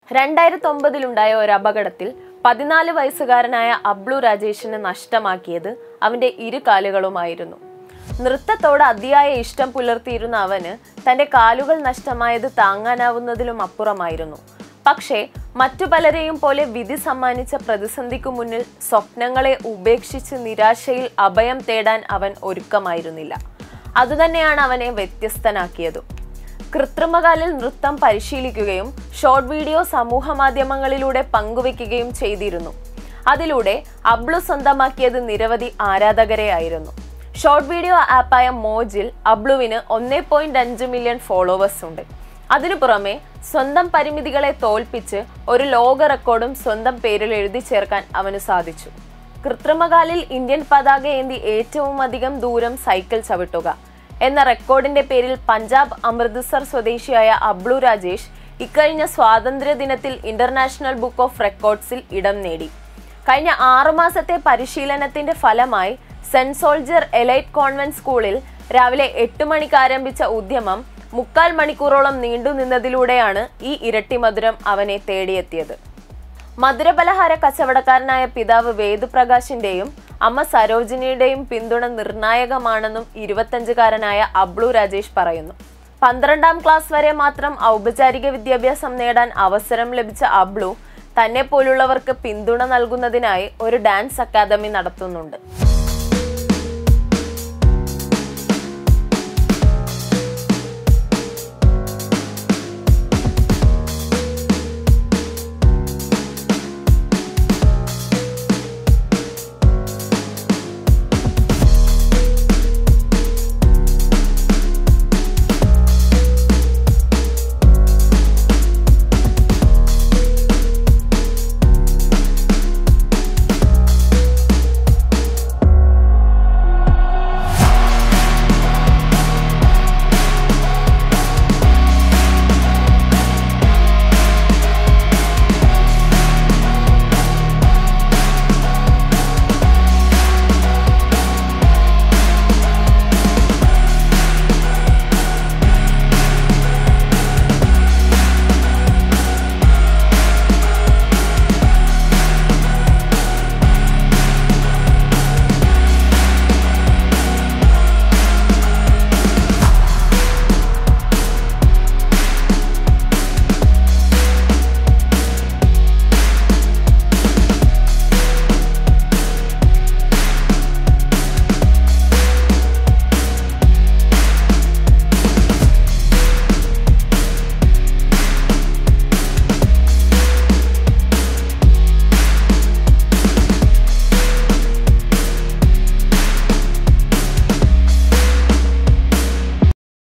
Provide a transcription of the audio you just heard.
രണ്ടായിരത്തി ഒമ്പതിലുണ്ടായ ഒരു അപകടത്തിൽ പതിനാല് വയസ്സുകാരനായ അബ്ലു രാജേഷിനെ നഷ്ടമാക്കിയത് അവന്റെ ഇരു കാലുകളുമായിരുന്നു നൃത്തത്തോട് അതിയായ ഇഷ്ടം പുലർത്തിയിരുന്ന അവന് തന്റെ കാലുകൾ നഷ്ടമായത് താങ്ങാനാവുന്നതിലും അപ്പുറമായിരുന്നു പക്ഷേ മറ്റു പലരെയും പോലെ വിധി സമ്മാനിച്ച പ്രതിസന്ധിക്കു മുന്നിൽ സ്വപ്നങ്ങളെ ഉപേക്ഷിച്ച് നിരാശയിൽ അഭയം തേടാൻ അവൻ ഒരുക്കമായിരുന്നില്ല അതുതന്നെയാണ് അവനെ വ്യത്യസ്തനാക്കിയതും കൃത്രിമകാലിൽ നൃത്തം പരിശീലിക്കുകയും ഷോർട്ട് വീഡിയോ സമൂഹ മാധ്യമങ്ങളിലൂടെ പങ്കുവെക്കുകയും ചെയ്തിരുന്നു അതിലൂടെ അബ്ലു സ്വന്തമാക്കിയത് നിരവധി ആരാധകരെ ആയിരുന്നു ഷോർട്ട് വീഡിയോ ആപ്പായ മോജിൽ അബ്ലുവിന് ഒന്നേ പോയിന്റ് അഞ്ച് മില്യൺ ഫോളോവേഴ്സ് ഉണ്ട് അതിനു പുറമെ സ്വന്തം പരിമിതികളെ തോൽപ്പിച്ച് ഒരു ലോക റെക്കോർഡും സ്വന്തം പേരിൽ എഴുതി ചേർക്കാൻ അവന് സാധിച്ചു കൃത്രിമകാലിൽ ഇന്ത്യൻ പതാക ഏന്തി ഏറ്റവും അധികം ദൂരം സൈക്കിൾ ചവിട്ടുക എന്ന റെക്കോർഡിന്റെ പേരിൽ പഞ്ചാബ് അമൃത്സർ സ്വദേശിയായ അബ്ലു രാജേഷ് ഇക്കഴിഞ്ഞ സ്വാതന്ത്ര്യ ദിനത്തിൽ ഇന്റർനാഷണൽ ബുക്ക് ഓഫ് റെക്കോർഡ്സിൽ ഇടം നേടി കഴിഞ്ഞ ആറുമാസത്തെ പരിശീലനത്തിന്റെ ഫലമായി സെന്റ് സോൾജർ എലൈറ്റ് കോൺവെന്റ് സ്കൂളിൽ രാവിലെ എട്ട് മണിക്ക് ആരംഭിച്ച ഉദ്യമം മുക്കാൽ മണിക്കൂറോളം നീണ്ടുനിന്നതിലൂടെയാണ് ഈ ഇരട്ടിമധുരം അവനെ തേടിയെത്തിയത് മധുരപലഹാര കച്ചവടക്കാരനായ പിതാവ് വേദുപ്രകാശിന്റെയും അമ്മ സരോജിനിയുടെയും പിന്തുണ നിർണായകമാണെന്നും ഇരുപത്തഞ്ചുകാരനായ അബ്ലു രാജേഷ് പറയുന്നു പന്ത്രണ്ടാം ക്ലാസ് വരെ മാത്രം ഔപചാരിക വിദ്യാഭ്യാസം നേടാൻ അവസരം ലഭിച്ച അബ്ലു തന്നെ പോലുള്ളവർക്ക് പിന്തുണ നൽകുന്നതിനായി ഒരു ഡാൻസ് അക്കാദമി നടത്തുന്നുണ്ട്